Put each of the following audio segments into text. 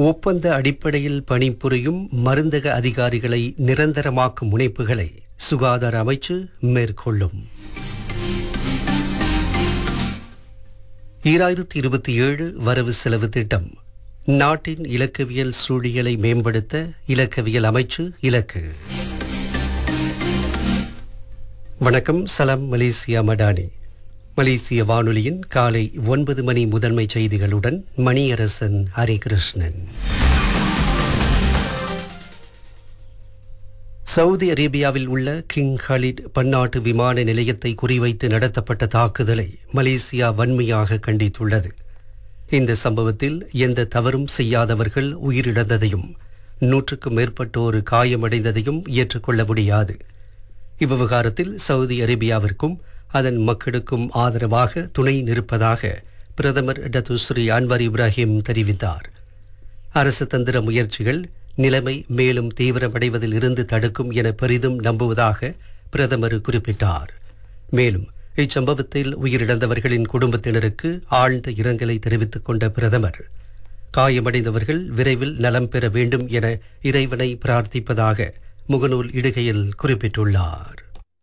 ஒப்பந்த அடிப்படையில் பணிபுரியும் மருந்தக அதிகாரிகளை நிரந்தரமாக்கும் முனைப்புகளை சுகாதார அமைச்சு மேற்கொள்ளும் ஈராயிரத்தி இருபத்தி ஏழு வரவு செலவு திட்டம் நாட்டின் இலக்கவியல் சூழியலை மேம்படுத்த இலக்கவியல் அமைச்சு இலக்கு வணக்கம் சலாம் மலேசியா மடானி மலேசிய வானொலியின் காலை ஒன்பது மணி முதன்மை செய்திகளுடன் மணியரசன் ஹரிகிருஷ்ணன் சவுதி அரேபியாவில் உள்ள கிங் ஹலிட் பன்னாட்டு விமான நிலையத்தை குறிவைத்து நடத்தப்பட்ட தாக்குதலை மலேசியா வன்மையாக கண்டித்துள்ளது இந்த சம்பவத்தில் எந்த தவறும் செய்யாதவர்கள் உயிரிழந்ததையும் நூற்றுக்கும் மேற்பட்டோர் காயமடைந்ததையும் ஏற்றுக்கொள்ள முடியாது இவ்விவகாரத்தில் சவுதி அரேபியாவிற்கும் அதன் மக்களுக்கும் ஆதரவாக துணை நிற்பதாக பிரதமர் டத்துஸ்ரீ அன்வர் இப்ராஹிம் தெரிவித்தார் அரசு தந்திர முயற்சிகள் நிலைமை மேலும் தீவிரமடைவதில் இருந்து தடுக்கும் என பெரிதும் நம்புவதாக பிரதமர் குறிப்பிட்டார் மேலும் இச்சம்பவத்தில் உயிரிழந்தவர்களின் குடும்பத்தினருக்கு ஆழ்ந்த இரங்கலை தெரிவித்துக் கொண்ட பிரதமர் காயமடைந்தவர்கள் விரைவில் நலம் பெற வேண்டும் என இறைவனை பிரார்த்திப்பதாக முகநூல் இடுகையில் குறிப்பிட்டுள்ளார்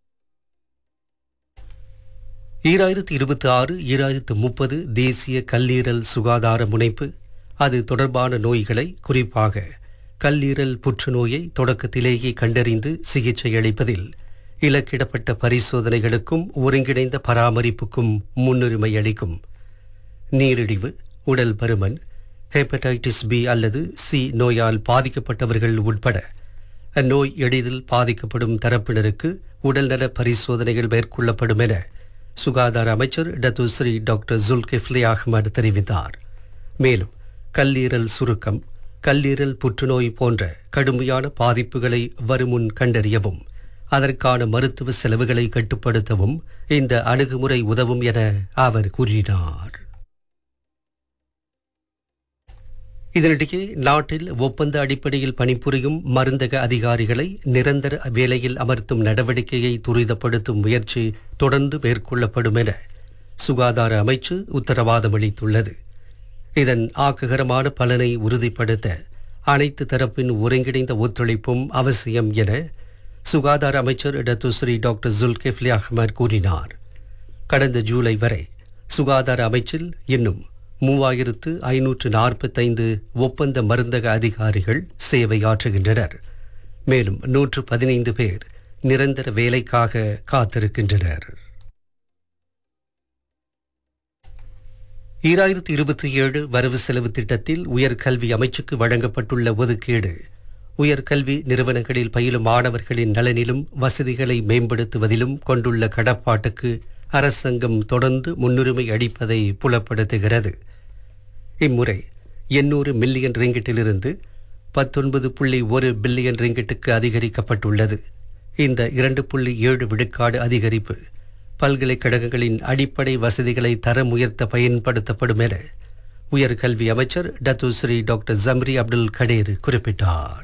ஈராயிரத்தி இருபத்தி ஆறு ஈராயிரத்து முப்பது தேசிய கல்லீரல் சுகாதார முனைப்பு அது தொடர்பான நோய்களை குறிப்பாக கல்லீரல் புற்றுநோயை தொடக்கத்திலேயே கண்டறிந்து சிகிச்சை அளிப்பதில் இலக்கிடப்பட்ட பரிசோதனைகளுக்கும் ஒருங்கிணைந்த பராமரிப்புக்கும் முன்னுரிமை அளிக்கும் நீரிழிவு உடல் பருமன் ஹெப்படைட்டிஸ் பி அல்லது சி நோயால் பாதிக்கப்பட்டவர்கள் உட்பட அந்நோய் எளிதில் பாதிக்கப்படும் தரப்பினருக்கு உடல்நல பரிசோதனைகள் மேற்கொள்ளப்படும் என சுகாதார அமைச்சர் டத்துஸ்ரீ டாக்டர் ஜுல்கிஃப்லி அஹ்மத் தெரிவித்தார் மேலும் கல்லீரல் சுருக்கம் கல்லீரல் புற்றுநோய் போன்ற கடுமையான பாதிப்புகளை வருமுன் கண்டறியவும் அதற்கான மருத்துவ செலவுகளை கட்டுப்படுத்தவும் இந்த அணுகுமுறை உதவும் என அவர் கூறினார் இதனிடையே நாட்டில் ஒப்பந்த அடிப்படையில் பணிபுரியும் மருந்தக அதிகாரிகளை நிரந்தர வேலையில் அமர்த்தும் நடவடிக்கையை துரிதப்படுத்தும் முயற்சி தொடர்ந்து மேற்கொள்ளப்படும் என சுகாதார அமைச்சு உத்தரவாதம் அளித்துள்ளது இதன் ஆக்ககரமான பலனை உறுதிப்படுத்த அனைத்து தரப்பின் ஒருங்கிணைந்த ஒத்துழைப்பும் அவசியம் என சுகாதார அமைச்சர் டத்துஸ்ரீ டாக்டர் ஜுல்கிஃப்லி அஹ்மத் கூறினார் கடந்த ஜூலை வரை சுகாதார அமைச்சில் இன்னும் மூவாயிரத்து ஐநூற்று நாற்பத்தைந்து ஒப்பந்த மருந்தக அதிகாரிகள் சேவையாற்றுகின்றனர் மேலும் நூற்று பதினைந்து பேர் நிரந்தர வேலைக்காக காத்திருக்கின்றனர் ஈராயிரத்தி இருபத்தி ஏழு வரவு செலவு திட்டத்தில் உயர்கல்வி அமைச்சுக்கு வழங்கப்பட்டுள்ள ஒதுக்கீடு உயர்கல்வி நிறுவனங்களில் பயிலும் மாணவர்களின் நலனிலும் வசதிகளை மேம்படுத்துவதிலும் கொண்டுள்ள கடப்பாட்டுக்கு அரசாங்கம் தொடர்ந்து முன்னுரிமை அளிப்பதை புலப்படுத்துகிறது இம்முறை எண்ணூறு மில்லியன் ரிங்கிட்டிலிருந்து பத்தொன்பது புள்ளி ஒரு பில்லியன் ரிங்கிட்டுக்கு அதிகரிக்கப்பட்டுள்ளது இந்த இரண்டு புள்ளி ஏழு விழுக்காடு அதிகரிப்பு பல்கலைக்கழகங்களின் அடிப்படை வசதிகளை தரம் உயர்த்த பயன்படுத்தப்படும் என உயர்கல்வி அமைச்சர் Datuk Seri doctor Zambry Abdul Kadir குறிப்பிட்டார்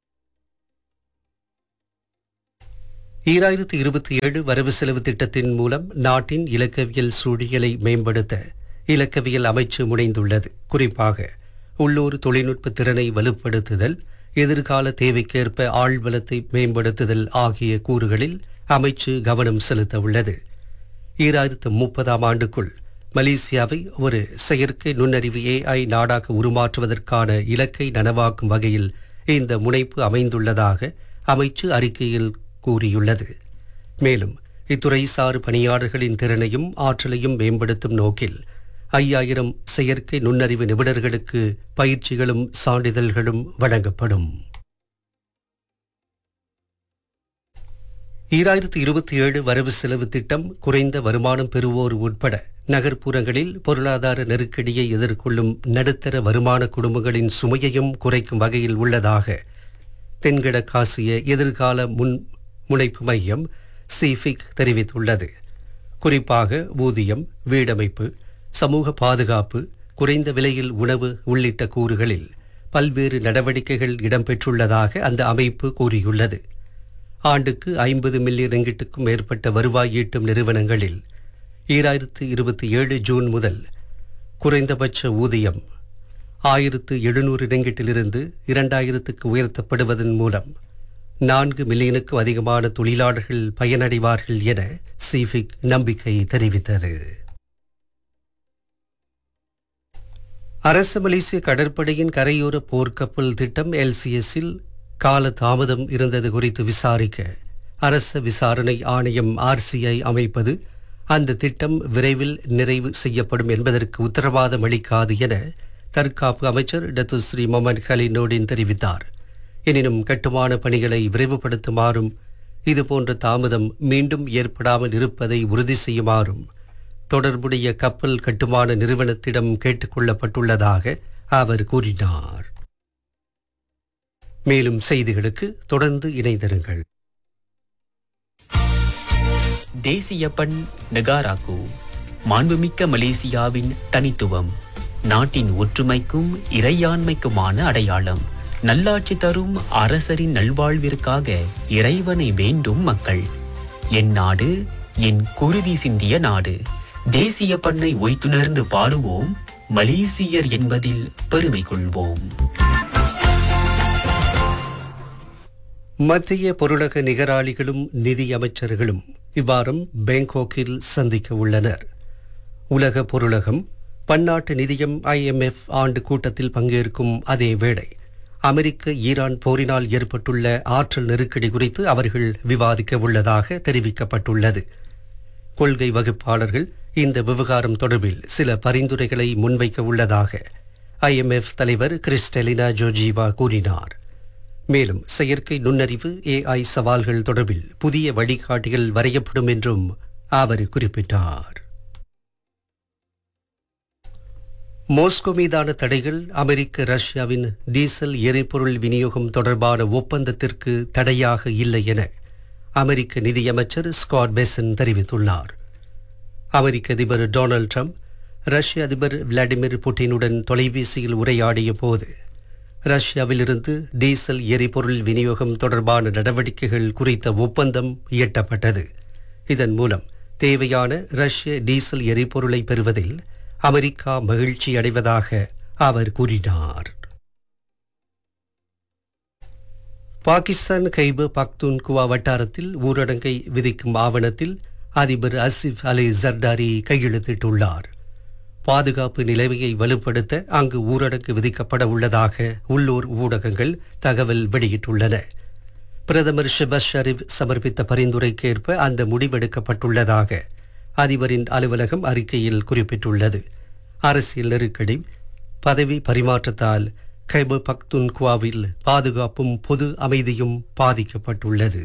ஈராயிரத்தி இருபத்தி ஏழு வரவு செலவு திட்டத்தின் மூலம் நாட்டின் இலக்கவியல் சூழியலை மேம்படுத்த இலக்கவியல் அமைச்சு முனைந்துள்ளது குறிப்பாக உள்ளூர் தொழில்நுட்ப திறனை வலுப்படுத்துதல் எதிர்கால தேவைக்கேற்ப ஆழ்வலத்தை மேம்படுத்துதல் ஆகிய கூறுகளில் அமைச்சு கவனம் செலுத்த உள்ளது ஈராயிரத்து முப்பதாம் ஆண்டுக்குள் மலேசியாவை ஒரு செயற்கை நுண்ணறிவு ஏஐ நாடாக உருமாற்றுவதற்கான இலக்கை நனவாக்கும் வகையில் இந்த முனைப்பு அமைந்துள்ளதாக அமைச்சு அறிக்கையில் கூறியுள்ளது மேலும் இத்துறைசார் பணியாளர்களின் திறனையும் ஆற்றலையும் மேம்படுத்தும் நோக்கில் ஐயாயிரம் செயற்கை நுண்ணறிவு நிபுணர்களுக்கு பயிற்சிகளும் சான்றிதழ்களும் வழங்கப்படும் ஈராயிரத்தி இருபத்தி ஏழு வரவு செலவு திட்டம் குறைந்த வருமானம் பெறுவோர் உட்பட நகர்ப்புறங்களில் பொருளாதார நெருக்கடியை எதிர்கொள்ளும் நடுத்தர வருமான குடும்பங்களின் சுமையையும் குறைக்கும் வகையில் உள்ளதாக தென்கிழக்காசிய எதிர்கால முன் முனைப்பு மையம் சிஃபிக் தெரிவித்துள்ளது குறிப்பாக ஊதியம் வீடமைப்பு சமூக பாதுகாப்பு குறைந்த விலையில் உணவு உள்ளிட்ட கூறுகளில் பல்வேறு நடவடிக்கைகள் இடம்பெற்றுள்ளதாக அந்த அமைப்பு கூறியுள்ளது ஆண்டுக்கு ஐம்பது மில்லியன் ரிங்கிட்டுக்கும் மேற்பட்ட வருவாய் ஈட்டும் நிறுவனங்களில் ஈராயிரத்து இருபத்தி ஏழு ஜூன் முதல் குறைந்தபட்ச ஊதியம் ஆயிரத்து எழுநூறு ரிங்கிட்டிலிருந்து இரண்டாயிரத்துக்கு உயர்த்தப்படுவதன் மூலம் நான்கு மில்லியனுக்கும் அதிகமான தொழிலாளர்கள் பயனடைவார்கள் என சிஃபிக் நம்பிக்கை தெரிவித்தது அரசு மலேசிய கடற்படையின் கரையோர போர்க்கப்பல் திட்டம் எல்சிஎஸ்ஸில் கால தாமதம் இருந்தது குறித்து விசாரிக்க அரச விசாரணை ஆணையம் ஆர்சிஐ அமைப்பது அந்த திட்டம் விரைவில் நிறைவு செய்யப்படும் என்பதற்கு உத்தரவாதம் அளிக்காது என தற்காப்பு அமைச்சர் டத்துஸ்ரீ மொமன் ஹலினோடின் தெரிவித்தார் எனினும் கட்டுமான பணிகளை விரைவுபடுத்துமாறும் இதுபோன்ற தாமதம் மீண்டும் ஏற்படாமல் இருப்பதை உறுதி செய்யுமாறும் தொடர்புடைய கப்பல் கட்டுமான நிறுவனத்திடம் கேட்டுக்கொள்ளப்பட்டுள்ளதாக அவர் கூறினார் மேலும் செய்திகளுக்கு தொடர்ந்து இணைந்திருங்கள் தேசிய பண் நெகாராக்கு மாண்புமிக்க மலேசியாவின் தனித்துவம் நாட்டின் ஒற்றுமைக்கும் இறையாண்மைக்குமான அடையாளம் நல்லாட்சி தரும் அரசரின் நல்வாழ்விற்காக இறைவனை வேண்டும் மக்கள் என் நாடு என் குருதி சிந்திய நாடு தேசிய பண்ணை ஒய்த்துணர்ந்து பாடுவோம் மலேசியர் என்பதில் பெருமை கொள்வோம் மத்திய பொருளக நிகராளிகளும் நிதி அமைச்சர்களும் இவ்வாரம் பேங்காக்கில் சந்திக்க உள்ளனர் உலக பொருளகம் பன்னாட்டு நிதியம் ஐஎம்எஃப் ஆண்டு கூட்டத்தில் பங்கேற்கும் அதே வேளை அமெரிக்க ஈரான் போரினால் ஏற்பட்டுள்ள ஆற்றல் நெருக்கடி குறித்து அவர்கள் விவாதிக்க உள்ளதாக தெரிவிக்கப்பட்டுள்ளது கொள்கை வகுப்பாளர்கள் இந்த விவகாரம் தொடர்பில் சில பரிந்துரைகளை முன்வைக்க உள்ளதாக ஐஎம்எஃப் தலைவர் கிறிஸ்டெலினா ஜோஜிவா கூறினார் மேலும் செயற்கை நுண்ணறிவு ஏஐ சவால்கள் தொடர்பில் புதிய வழிகாட்டிகள் வரையப்படும் என்றும் அவர் குறிப்பிட்டார் மோஸ்கோ மீதான தடைகள் அமெரிக்க ரஷ்யாவின் டீசல் எரிபொருள் விநியோகம் தொடர்பான ஒப்பந்தத்திற்கு தடையாக இல்லை என அமெரிக்க நிதியமைச்சர் ஸ்காட் பெசன் தெரிவித்துள்ளார் அமெரிக்க அதிபர் டொனால்ட் ட்ரம்ப் ரஷ்ய அதிபர் விளாடிமிர் புட்டினுடன் தொலைபேசியில் உரையாடிய போது ரஷ்யாவிலிருந்து டீசல் எரிபொருள் விநியோகம் தொடர்பான நடவடிக்கைகள் குறித்த ஒப்பந்தம் எட்டப்பட்டது இதன் மூலம் தேவையான ரஷ்ய டீசல் எரிபொருளை பெறுவதில் அமெரிக்கா மகிழ்ச்சி அடைவதாக அவர் கூறினார் பாகிஸ்தான் கைபர் பக்தூன்குவா வட்டாரத்தில் ஊரடங்கை விதிக்கும் ஆவணத்தில் அதிபர் அசிப் அலி ஜர்டாரி கையெழுத்திட்டுள்ளார் பாதுகாப்பு நிலைமையை வலுப்படுத்த அங்கு ஊரடங்கு விதிக்கப்பட உள்ளதாக உள்ளூர் ஊடகங்கள் தகவல் வெளியிட்டுள்ளன பிரதமர் ஷிபாஸ் ஷரீப் சமர்ப்பித்த பரிந்துரைக்கேற்ப அந்த முடிவெடுக்கப்பட்டுள்ளதாக அதிபரின் அலுவலகம் அறிக்கையில் குறிப்பிட்டுள்ளது அரசியல் நெருக்கடி பதவி பரிமாற்றத்தால் கைபர் பக்துன்குவாவில் பாதுகாப்பும் பொது அமைதியும் பாதிக்கப்பட்டுள்ளது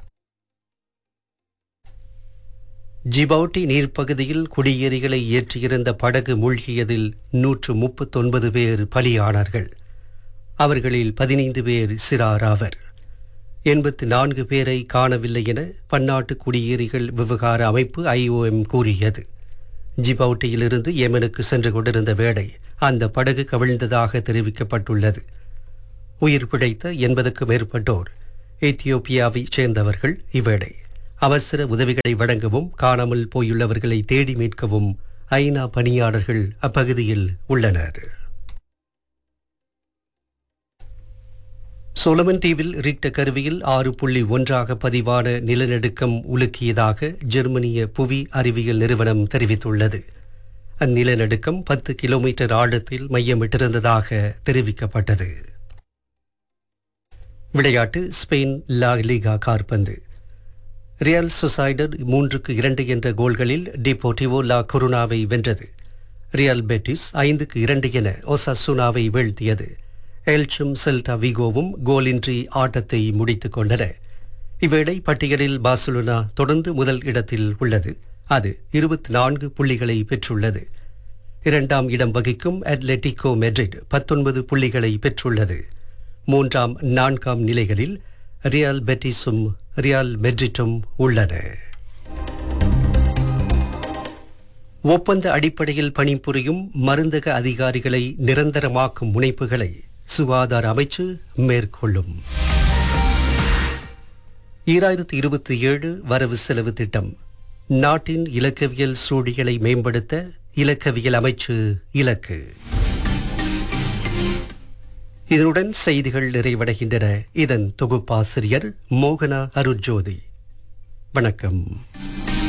ஜிபவுட்டி நீர்ப்பகுதியில் குடியேறிகளை ஏற்றியிருந்த படகு மூழ்கியதில் நூற்று முப்பத்தொன்பது பேர் பலியானார்கள் அவர்களில் பதினைந்து பேர் சிறாராவர் எண்பத்து நான்கு பேரை காணவில்லை என பன்னாட்டு குடியேறிகள் விவகார அமைப்பு ஐஓஎம் கூறியது ஜிபவுட்டியிலிருந்து ஏமனுக்கு சென்று கொண்டிருந்த வேளை அந்த படகு கவிழ்ந்ததாக தெரிவிக்கப்பட்டுள்ளது உயிர் பிழைத்த எண்பதுக்கும் மேற்பட்டோர் எத்தியோப்பியாவைச் சேர்ந்தவர்கள் இவ்வேளை அவசர உதவிகளை வழங்கவும் காணாமல் போயுள்ளவர்களை தேடி மீட்கவும் ஐநா பணியாளர்கள் அப்பகுதியில் உள்ளனர் சோலமன் தீவில் ரிக்ட கருவியில் ஆறு புள்ளி ஒன்றாக பதிவான நிலநடுக்கம் உலுக்கியதாக ஜெர்மனிய புவி அறிவியல் நிறுவனம் தெரிவித்துள்ளது அந்நிலநடுக்கம் பத்து கிலோமீட்டர் ஆழத்தில் மையமிட்டிருந்ததாக தெரிவிக்கப்பட்டது விளையாட்டு ஸ்பெயின் லா லீகா கார்பந்து ரியல் சொசைடர் மூன்றுக்கு இரண்டு என்ற கோல்களில் டிபோட்டிவோ லா குருனாவை வென்றது ரியல் பெட்டிஸ் ஐந்துக்கு இரண்டு என ஒசாசுனாவை வீழ்த்தியது எல்ச்சும் செல்டா விகோவும் கோலின்றி ஆட்டத்தை முடித்துக் கொண்டன இவ்வேளை பட்டியலில் பார்சலோனா தொடர்ந்து முதல் இடத்தில் உள்ளது அது இருபத்தி நான்கு புள்ளிகளை பெற்றுள்ளது இரண்டாம் இடம் வகிக்கும் அட்லெட்டிகோ மெட்ரிட் பத்தொன்பது புள்ளிகளை பெற்றுள்ளது மூன்றாம் நான்காம் நிலைகளில் ரியால் பெட்டிஸும் ரியால் மெட்ரிட்டும் உள்ளன ஒப்பந்த அடிப்படையில் பணிபுரியும் மருந்தக அதிகாரிகளை நிரந்தரமாக்கும் முனைப்புகளை சுகாதார அமைச்சு மேற்கொள்ளும் ஈராயிரத்தி இருபத்தி ஏழு வரவு செலவு திட்டம் நாட்டின் இலக்கவியல் சூழியலை மேம்படுத்த இலக்கவியல் அமைச்சு இலக்கு இதனுடன் செய்திகள் நிறைவடைகின்றன இதன் தொகுப்பாசிரியர் மோகனா அருட்ஜோதி வணக்கம்